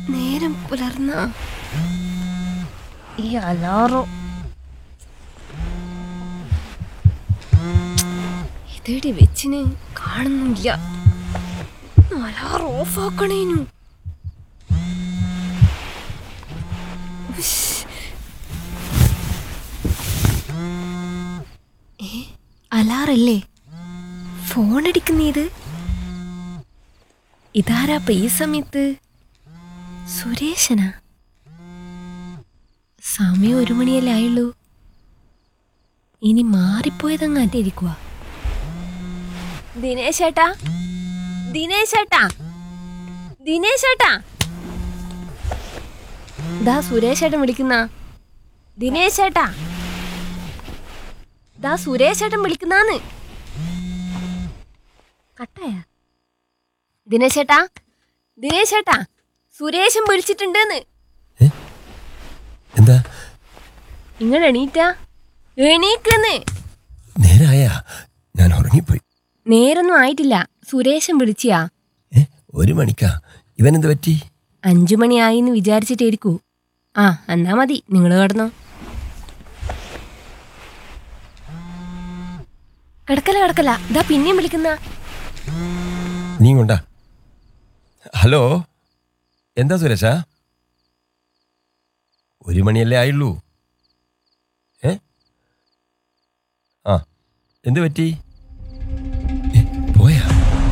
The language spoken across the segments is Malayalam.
നേരം പുലർന്ന ഈ അലാറോ ഇതേടി വെച്ചിന് കാണുന്നില്ല അലാറ് ഓഫാക്കണേനു ഉഷ്. ഏ അലാറല്ലേ ഫോൺ അടിക്കുന്ന ഇത് ഇതാരാപ്പ ഈ സമയത്ത് സുരേഷനാ സമയം ഒരു മണിയല്ലേ ആയുള്ളൂ ഇനി മാറിപ്പോയതങ്ങാറ്റ ഇരിക്കുക ദിനേശേട്ടാ ദിനേശേട്ടാ ദിനേശേട്ടാ ദാ സുരേഷേട്ടൻ വിളിക്കുന്ന ദിനേശേട്ടാ ദാ സുരേഷേട്ടൻ വിളിക്കുന്നാന്ന് കട്ടായ ദിനേശേട്ടാ ദിനേശേട്ടാ സുരേഷൻ വിളിച്ചിട്ടുണ്ടെന്ന് എന്താ നിങ്ങൾ എണീറ്റാ എണീക്കെന്ന് നേരായ ഞാൻ ഉറങ്ങിപ്പോയി നേരൊന്നും ആയിട്ടില്ല സുരേഷൻ വിളിച്ചിയാ ഏ ഒരു മണിക്കാ ഇവനെന്ത് പറ്റി അഞ്ചു മണിയായി എന്ന് വിചാരിച്ചിട്ടേരിക്കൂ ആ എന്നാ മതി നിങ്ങൾ കിടന്നോ കിടക്കല കിടക്കല ഇതാ പിന്നെയും വിളിക്കുന്ന നീ കൊണ്ടാ ഹലോ എന്താ സുരേഷ ഒരു മണിയല്ലേ ആയുള്ളൂ ഏ ആ എന്ത് പറ്റി ഏ, പോയാ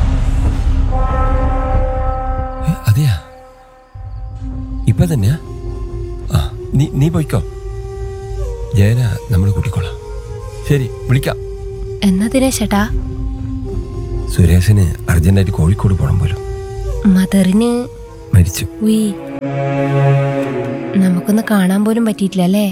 ഏ, അതെയാ ഇപ്പൊ തന്നെയാ ആ നീ നീ പോയിക്കോ ജയന നമ്മൾ കൂട്ടിക്കോളാം ശരി വിളിക്കാം എന്നാ ദിനേശേട്ടാ സുരേഷിന് അർജന്റായിട്ട് കോഴിക്കോട് പോകണം പോലും മദറിന് മരിച്ചു ഉയ് നമുക്കൊന്ന് കാണാൻ പോലും പറ്റിയിട്ടില്ല അല്ലേ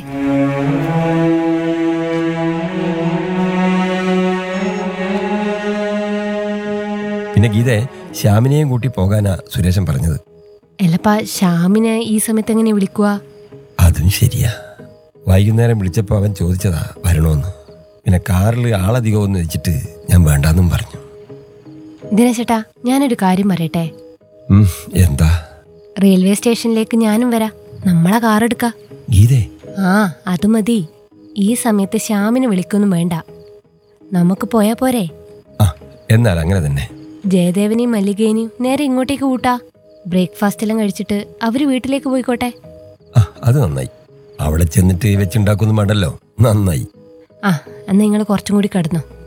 പിന്നെ ഗീതേ ശ്യാമിനെയും കൂട്ടി പോകാനാ സുരേഷൻ പറഞ്ഞത് അല്ലപ്പാ ശ്യാമിനെ ഈ സമയത്ത് എങ്ങനെ വിളിക്കുക അതും ശരിയാ വൈകുന്നേരം വിളിച്ചപ്പോൾ അവൻ ചോദിച്ചതാ വരണോന്ന് പിന്നെ കാറിൽ ആളധികം ഒന്ന് വെച്ചിട്ട് ഞാൻ വേണ്ടാന്നും പറഞ്ഞു ദിനേശേട്ടാ ഞാനൊരു കാര്യം പറയട്ടെ ഉം, എന്താ റെയിൽവേ സ്റ്റേഷനിലേക്ക് ഞാനും വരാം നമ്മളെ കാർ എടുക്കാം ഗീതേ ആ അത് മതി ഈ സമയത്ത് ശ്യാമിനെ വിളിക്കൊന്നും വേണ്ട നമുക്ക് പോയാ പോരെ ആ എന്നാൽ അങ്ങനെ തന്നെ ജയദേവനെയും മല്ലികേനെയും നേരെ ഇങ്ങോട്ടേക്ക് കൂട്ടാ ബ്രേക്ക്ഫാസ്റ്റ് എല്ലാം കഴിച്ചിട്ട് അവര് വീട്ടിലേക്ക് പോയിക്കോട്ടെ ആ അത് നന്നായി അവിടെ ചെന്നിട്ട് വെച്ചുണ്ടാക്കൊന്നും വേണ്ടല്ലോ നന്നായി ആ എന്നാ നിങ്ങൾ കുറച്ചും കൂടി കിടന്നോ